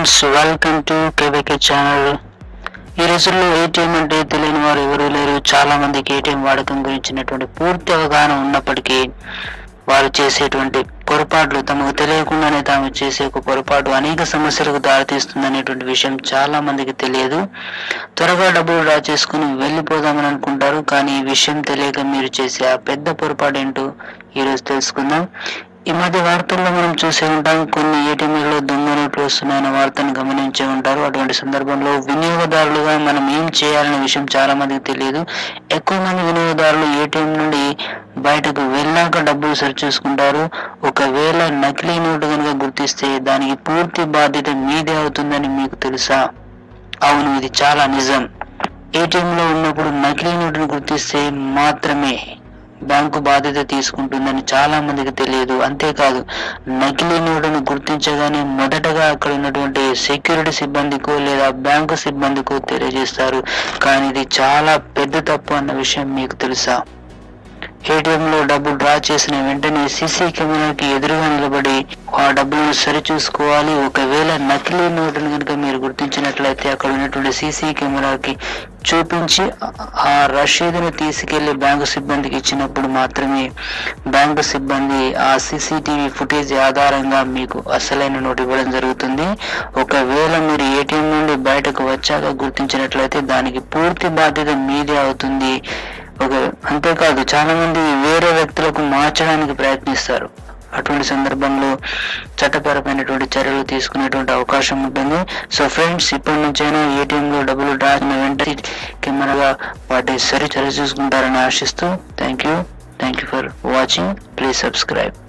friends welcome to KBK channel ఈ రోజుల్లో ATM అంటే తెలియని వారు ఎవరూ లేరు చాలా మందికి ఏటీఎం వాడకం గురించినటువంటి పూర్తి అవగాహన ఉన్నప్పటికీ వారు చేసేటువంటి పొరపాట్లు తమకు తెలియకుండానే తాము చేసే ఒక పొరపాటు అనేక సమస్యలకు దారితీస్తుందనేటువంటి విషయం చాలా మందికి తెలియదు త్వరగా డబ్బులు డ్రా చేసుకుని వెళ్ళిపోదామని అనుకుంటారు కానీ ఈ విషయం తెలియక మీరు చేసే ఆ పెద్ద పొరపాటు ఏంటో ఈరోజు తెలుసుకుందాం ఈ మధ్య వార్తల్లో మనం చూసే ఉంటాం కొన్ని ఏటీఎంలలో దొంగ నోట్లు వస్తున్నాయన్న వార్తను గమనించే ఉంటారు అటువంటి సందర్భంలో వినియోగదారులుగా మనం ఏం చేయాలనే విషయం చాలా మందికి తెలియదు ఎక్కువ మంది వినియోగదారులు ఏటీఎం నుండి బయటకు వెళ్ళాక డబ్బులు సరి చూసుకుంటారు ఒకవేళ నకిలీ నోటు కనుక గుర్తిస్తే దానికి పూర్తి బాధ్యత మీదే అవుతుందని మీకు తెలుసా అవును ఇది చాలా నిజం ఏటీఎం లో ఉన్నప్పుడు నకిలీ నోటును గుర్తిస్తే మాత్రమే బ్యాంకు బాధ్యత తీసుకుంటుందని చాలా మందికి తెలియదు అంతేకాదు నకిలీ నోటును గుర్తించగానే మొదటగా అక్కడ ఉన్నటువంటి సెక్యూరిటీ సిబ్బందికో లేదా బ్యాంకు సిబ్బందికో తెలియజేస్తారు కానీ ఇది చాలా పెద్ద తప్పు అన్న విషయం మీకు తెలుసా ఏటీఎం లో డబ్బు డ్రా చేసిన వెంటనే సీసీ కెమెరాకి ఎదురుగా నిలబడి ఆ డబ్బులను సరి చూసుకోవాలి ఒకవేళ నకిలీ నోటును కనుక మీరు గుర్తించినట్లయితే అక్కడ ఉన్నటువంటి సీసీ కెమెరాకి చూపించి ఆ రసీదును తీసుకెళ్లి బ్యాంకు సిబ్బందికి ఇచ్చినప్పుడు మాత్రమే బ్యాంకు సిబ్బంది ఆ సీసీటీవీ ఫుటేజ్ ఆధారంగా మీకు అసలైన నోటు ఇవ్వడం జరుగుతుంది ఒకవేళ మీరు ఏటీఎం నుండి బయటకు వచ్చాక గుర్తించినట్లయితే దానికి పూర్తి బాధ్యత మీదే అవుతుంది ఒక అంతేకాదు చాలా మంది వేరే వ్యక్తులకు మార్చడానికి ప్రయత్నిస్తారు అటువంటి సందర్భంలో చట్టపరమైనటువంటి చర్యలు తీసుకునేటువంటి అవకాశం ఉంటుంది సో ఫ్రెండ్స్ ఇప్పటి నుంచైనా ఏటీఎం లో డబ్బులు డ్రా అయిన వెంటనే కెమెరాగా వాటి సరి సరి చూసుకుంటారని ఆశిస్తూ thank you thank you for watching please subscribe